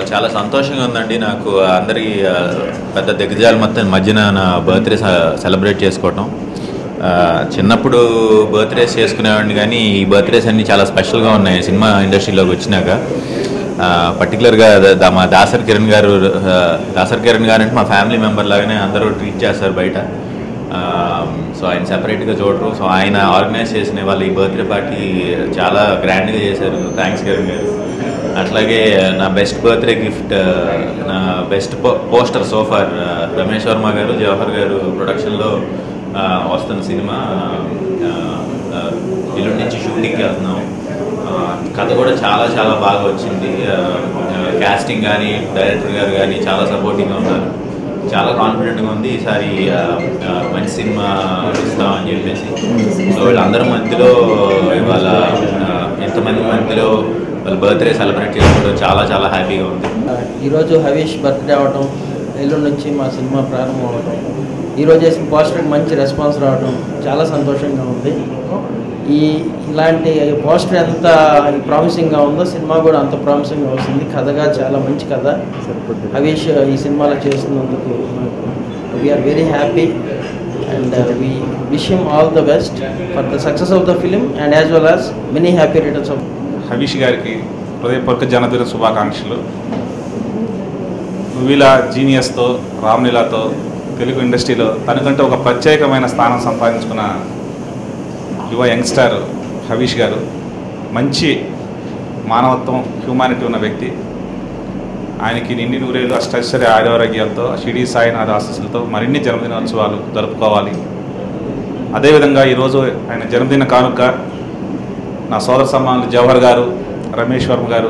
చాలా సంతోషంగా ఉందండి నాకు అందరి ఆ, పెద్ద దిగ్గజాల మొత్తం మధ్యన నా బర్త్డే సెలబ్రేట్ చేసుకోవటం ఆ, చిన్నప్పుడు బర్త్డేస్ చేసుకునేవాడిని కానీ ఈ బర్త్డేస్ అన్నీ చాలా స్పెషల్గా ఉన్నాయి సినిమా ఇండస్ట్రీలోకి వచ్చినాక పర్టికులర్గా మా దాసర్ కిరణ్ గారు ఆ, దాసర్ కిరణ్ గారు అంటే మా ఫ్యామిలీ మెంబర్ లాగానే అందరూ ట్రీట్ చేస్తారు బయట సో ఆయన సెపరేట్గా చూడరు సో ఆయన ఆర్గనైజ్ చేసిన వాళ్ళు ఈ బర్త్డే పార్టీ చాలా గ్రాండ్గా చేశారు థ్యాంక్స్ కిరణ్ గారు అట్లాగే నా బెస్ట్ బర్త్డే గిఫ్ట్ నా best poster so far Ramesh Varma garu Jawahar గారు ప్రొడక్షన్లో వస్తున్న సినిమా ఆ, ఆ, ఎల్లుండి నుంచి షూటింగ్కి వెళ్తున్నాం ఆ, కథ కూడా చాలా చాలా బాగా వచ్చింది క్యాస్టింగ్ కానీ డైరెక్టర్ గారు కానీ చాలా సపోర్టింగ్గా ఉన్నారు చాలా కాన్ఫిడెంట్గా ఉంది ఈసారి ఆ, ఆ, మంచి సినిమా ఇస్తామని చెప్పేసి సో వీళ్ళందరి మధ్యలో ఇవాళ ఆ, ఎంతమంది మధ్యలో వాళ్ళ బర్త్డే సెలబ్రేట్ చేసుకోవడం చాలా చాలా హ్యాపీగా ఉంది ఈరోజు హవీష్ బర్త్డే అవటం ఎల్లుండి నుంచి మా సినిమా ప్రారంభం అవటం ఈరోజు వేసిన పోస్టర్కి మంచి రెస్పాన్స్ రావడం చాలా సంతోషంగా ఉంది ఈ ఇలాంటి పోస్టర్ ఎంత ప్రామిసింగ్గా ఉందో సినిమా కూడా అంత ప్రామిసింగ్గా వస్తుంది కథగా చాలా మంచి కథ హవీష్ ఈ సినిమాలో చేస్తున్నందుకు we are very happy and we wish him all the best for the success of the film and as well as many happy returns of Havish గారికి హృదయపూర్వక జనదిన శుభాకాంక్షలు నువ్విలా జీనియస్తో రామ్లీలాతో తెలుగు ఇండస్ట్రీలో తనకంటే ఒక ప్రత్యేకమైన స్థానం సంపాదించుకున్న యువ యంగ్స్టర్ హవీష్ గారు మంచి మానవత్వం హ్యూమానిటీ ఉన్న వ్యక్తి ఆయనకి నిండి నూరేళ్ళు అష్టైశ్వర్య ఆరోగ్యాలతో షిడీ సాయినాథ్ ఆశీస్సులతో మరిన్ని జన్మదినోత్సవాలు జరుపుకోవాలి అదేవిధంగా ఈరోజు ఆయన జన్మదిన కానుక నా సోదర సమ్మానులు జవహర్ గారు రమేష్ వర్మ గారు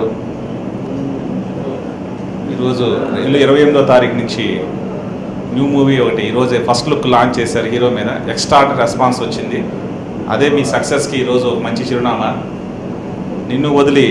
ఈరోజు ఇల్లు ఇరవై ఎనిమిదో తారీఖు నుంచి న్యూ మూవీ ఒకటి ఈరోజే ఫస్ట్ లుక్ లాంచ్ చేశారు హీరో మీద ఎక్స్ట్రా రెస్పాన్స్ వచ్చింది అదే మీ సక్సెస్కి ఈరోజు మంచి చిరునామా నిన్ను వదిలి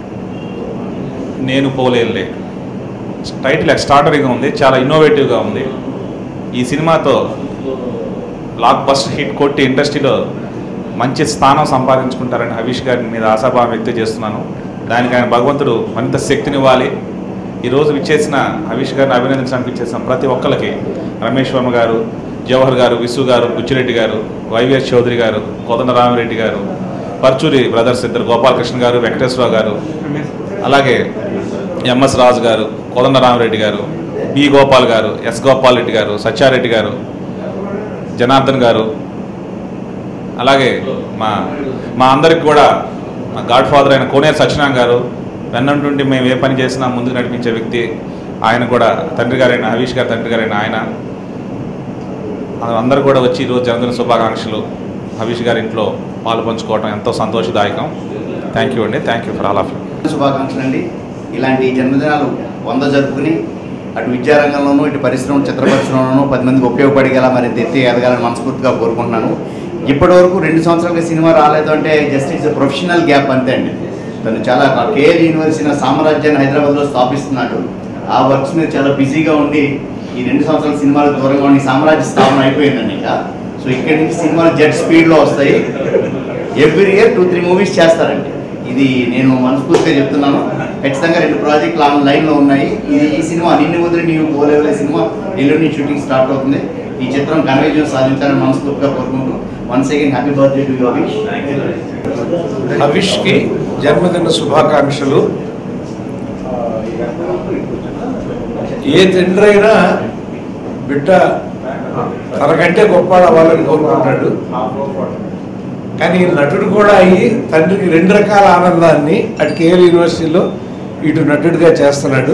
నేను పోలేనులే టైటిల్ ఎక్స్ట్రాడనరీగా ఉంది చాలా ఇన్నోవేటివ్గా ఉంది ఈ సినిమాతో బ్లాక్ బస్టర్ హిట్ కొట్టి ఇండస్ట్రీలో మంచి స్థానం సంపాదించుకుంటారని హవీష్ గారి మీద ఆశాభావం వ్యక్తం చేస్తున్నాను దానికి ఆయన భగవంతుడు మరింత శక్తినివ్వాలి ఈరోజు విచ్చేసిన హవీష్ గారిని అభినందించడానికి విచ్చేసిన ప్రతి ఒక్కరికి రమేష్ వర్మ గారు జవహర్ గారు విసు గారు బుచ్చిరెడ్డి గారు వైవిఎస్ చౌదరి గారు కోదండ రామిరెడ్డి గారు పర్చూరి బ్రదర్స్ ఇద్దరు గోపాలకృష్ణ గారు వెంకటేశ్వరరావు గారు అలాగే ఎంఎస్ రాజు గారు కోదండ రామిరెడ్డి గారు బి గోపాల్ గారు ఎస్ గోపాల్ రెడ్డి గారు సత్యారెడ్డి గారు జనార్దన్ గారు అలాగే మా మా అందరికి కూడా మా గాడ్ ఫాదర్ అయిన కోనేరు సత్యనారాయణ గారు వెన్నంటుండి మేము ఏ పని చేసినా ముందుకు నడిపించే వ్యక్తి ఆయన కూడా తండ్రి గారైన హరీష్ గారి తండ్రి గారైన ఆయన అందరూ కూడా వచ్చి ఈరోజు జన్మదిన శుభాకాంక్షలు హరీష్ గారి ఇంట్లో పాలు పంచుకోవడం ఎంతో సంతోషదాయకం థ్యాంక్ యూ అండి thank you for all of శుభాకాంక్షలు అండి ఇలాంటి జన్మదినాలు వంద జరుపుకుని అటు విద్యారంగంలోనూ ఇటు పరిశ్రమ చిత్ర పరిశ్రమలోనూ పది మందికి ఉపయోగపడేలా మరింత ఎత్తి ఎదగాలని మనస్ఫూర్తిగా కోరుకుంటున్నాను ఇప్పటి వరకు రెండు సంవత్సరాలుగా సినిమా రాలేదు అంటే జస్ట్ ఇట్స్ ప్రొఫెషనల్ గ్యాప్ అంతే అండి తను చాలా కేఎల్ యూనివర్సిటీ సామ్రాజ్యాన్ని హైదరాబాద్లో స్థాపిస్తున్నాడు ఆ వర్క్స్ మీద చాలా బిజీగా ఉండి ఈ రెండు సంవత్సరాల సినిమాలకు దూరంగా ఉండి సామ్రాజ్య స్థాపన అయిపోయిందండి ఇంకా సో ఇక్కడి నుంచి సినిమాలు జెట్ స్పీడ్లో వస్తాయి every year two three movies చేస్తారండి ఇది నేను మనస్ఫూర్తిగా చెప్తున్నాను ఖచ్చితంగా రెండు ప్రాజెక్టులు ఆన్ లైన్లో ఉన్నాయి ఇది ఈ సినిమా నిన్ను వదిలి నీవు పోలేవలే సినిమా ఎల్లుండి షూటింగ్ స్టార్ట్ అవుతుంది ఈ చిత్రం ఘన విజయం సాధించాలని మనస్ఫూర్తిగా కోరుకుంటూ one second happy birthday to Yogesh హవిష్కి జన్మదిన శుభాకాంక్షలు ఏ తండ్రి అయినా బిడ్డ తనకంటే గొప్పవాడు అవ్వాలని కోరుకుంటాడు కానీ నటుడు కూడా అయ్యి తండ్రికి రెండు రకాల ఆనందాన్ని అటు కేఎల్ యూనివర్సిటీలో ఇటు నటుడిగా చేస్తున్నాడు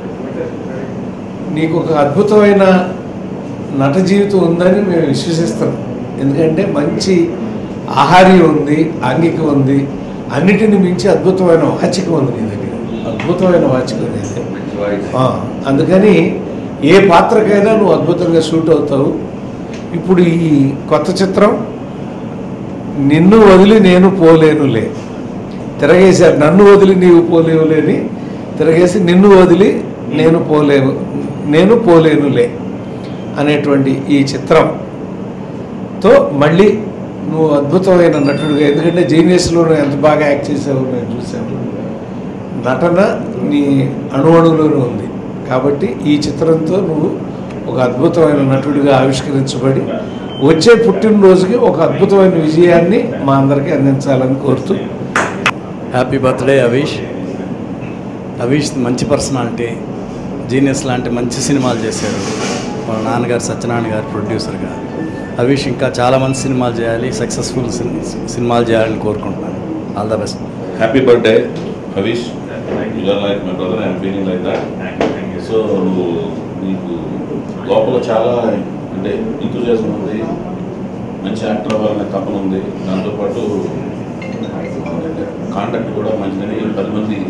నీకు ఒక అద్భుతమైన నట జీవితం ఉందని మేము విశ్వసిస్తున్నాం ఎందుకంటే మంచి ఆహార్యం ఉంది ఆంగిక ఉంది అన్నిటిని మించి అద్భుతమైన వాచికం ఉంది నీ దగ్గర అద్భుతమైన వాచికం ఇది ఆ, అందుకని ఏ పాత్రకైనా నువ్వు అద్భుతంగా షూట్ అవుతావు ఇప్పుడు ఈ కొత్త చిత్రం నిన్ను వదిలి నేను పోలేనులే తిరగేశారు నన్ను వదిలి నీవు పోలేవులేని తిరగేసి నిన్ను వదిలి నేను పోలేను నేను పోలేనులే అనేటువంటి ఈ చిత్రంతో మళ్ళీ నువ్వు అద్భుతమైన నటుడుగా ఎందుకంటే జీనియస్లో ఎంత బాగా యాక్ట్ చేసావు నేను చూశాను నటన నీ అణువణువులోనూ ఉంది కాబట్టి ఈ చిత్రంతో నువ్వు ఒక అద్భుతమైన నటుడిగా ఆవిష్కరించబడి వచ్చే పుట్టినరోజుకి ఒక అద్భుతమైన విజయాన్ని మా అందరికీ అందించాలని కోరుతూ హ్యాపీ బర్త్డే అవీష్ అవీష్ మంచి పర్సనాలిటీ జీనియస్ లాంటి మంచి సినిమాలు చేశాడు వాళ్ళ నాన్నగారు సత్యనారాయణ గారు ప్రొడ్యూసర్గా అవీష్ ఇంకా చాలా మంచి సినిమాలు చేయాలి సక్సెస్ఫుల్ సినిమాలు చేయాలని కోరుకుంటున్నాను all the best happy birthday Harish you are like my brother I'm feeling like that so నువ్వు నీకు లోపల చాలా అంటే ఇంతజాజం ఉంది మంచి యాక్టర్ అవ్వాలనే తపన ఉంది దాంతోపాటు కాంటాక్ట్ కూడా మంచిదని పది మంది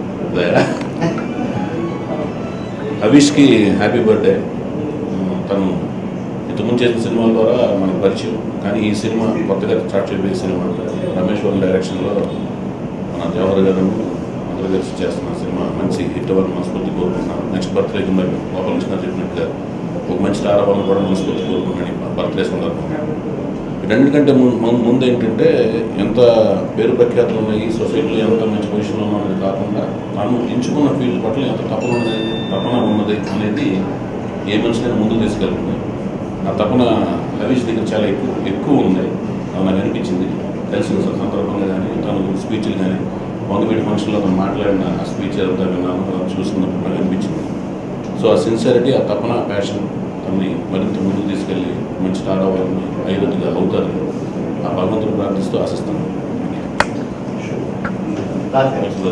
హవీష్కి హ్యాపీ బర్త్డే తను ఇంతకుముందు చేసిన సినిమాల ద్వారా మనకు పరిచయం కానీ ఈ సినిమా కొత్తగా స్టార్ట్ చేయబోయే సినిమా రమేష్ వర్మ డైరెక్షన్లో మన జవహర్ గారు అందరూ కలిసి చేస్తున్న సినిమా మంచి హిట్ అవ్వాలని మనస్ఫూర్తి కోరుకుంటున్నాను నెక్స్ట్ బర్త్డేకి మరి గోపాల కృష్ణ చెప్పినట్టుగా ఒక మంచి స్టార్ అవ్వాలని కూడా మనస్ఫూర్తి కోరుకుంటున్నాను ఈ బర్త్డే సందర్భంగా వీటన్నిటికంటే ము- ము- ముందు ఏంటంటే ఎంత పేరు ప్రఖ్యాతులు ఉన్నాయి ఈ సొసైటీలో ఎంత మంచి పొజిషన్లో ఉన్నది కాకుండా తను ఎంచుకున్న ఫీల్డ్ పట్ల ఎంత తపన ఉన్నది తపన ఉన్నది అనేది ఏ మనిషినైనా ముందుకు తీసుకెళ్తుంది ఆ తపన హరీష్ దగ్గర చాలా ఎక్కువ ఎక్కువ ఉంది అది నాకు అనిపించింది కలిసిన సందర్భంగా కానీ తను స్పీచ్లు కానీ వంగవీటి మనుషుల్లో తను మాట్లాడిన ఆ స్పీచ్ అంతా విన్నాను అది చూసుకున్నప్పుడు నాకు అనిపించింది సో ఆ సిన్సియారిటీ ఆ తపన ప్యాషన్ తనని మరింత ముందుకు తీసుకెళ్ళి మంచి స్టార్ అవ్వాలని అయ్యేట్టుగా అవుతారని ఆ భగవంతుడు ప్రార్థిస్తూ ఆశిస్తాను రాజు గారు.